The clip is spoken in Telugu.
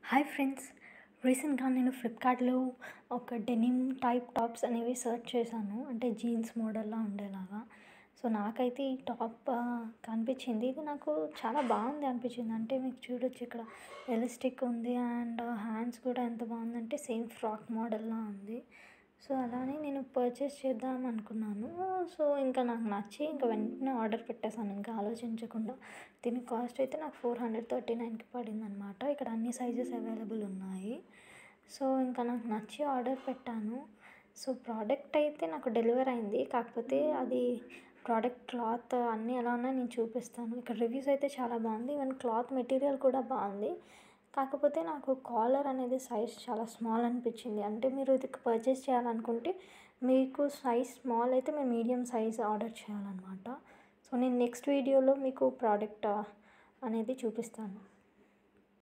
హాయ్ ఫ్రెండ్స్ రీసెంట్గా నేను ఫ్లిప్కార్ట్లో ఒక డెనిమ్ టైప్ టాప్స్ అనేవి సెర్చ్ చేశాను అంటే జీన్స్ మోడల్లో ఉండేలాగా సో నాకైతే ఈ టాప్ కనిపించింది ఇది నాకు చాలా బాగుంది అనిపించింది అంటే మీకు చూడొచ్చు ఇక్కడ ఎలాస్టిక్ ఉంది అండ్ హ్యాండ్స్ కూడా ఎంత బాగుందంటే సేమ్ ఫ్రాక్ మోడల్లా ఉంది సో అలానే నేను పర్చేస్ చేద్దాం అనుకున్నాను సో ఇంకా నాకు నచ్చి ఇంకా వెంటనే ఆర్డర్ పెట్టేశాను ఇంకా ఆలోచించకుండా దీని కాస్ట్ అయితే నాకు ఫోర్ హండ్రెడ్ థర్టీ నైన్కి పడింది అనమాట ఇక్కడ అన్ని సైజెస్ అవైలబుల్ ఉన్నాయి సో ఇంకా నాకు నచ్చి ఆర్డర్ పెట్టాను సో ప్రోడక్ట్ అయితే నాకు డెలివర్ అయింది కాకపోతే అది ప్రోడక్ట్ క్లాత్ అన్నీ ఎలా ఉన్నాయో నేను చూపిస్తాను ఇక్కడ రివ్యూస్ అయితే చాలా బాగుంది ఈవెన్ క్లాత్ మెటీరియల్ కూడా బాగుంది కాకపోతే నాకు కాలర్ అనేది సైజ్ చాలా స్మాల్ అనిపించింది అంటే మీరు ఇది పర్చేస్ చేయాలనుకుంటే మీకు సైజ్ స్మాల్ అయితే మీరు మీడియం సైజ్ ఆర్డర్ చేయాలన్నమాట సో నేను నెక్స్ట్ వీడియోలో మీకు ప్రోడక్ట్ అనేది చూపిస్తాను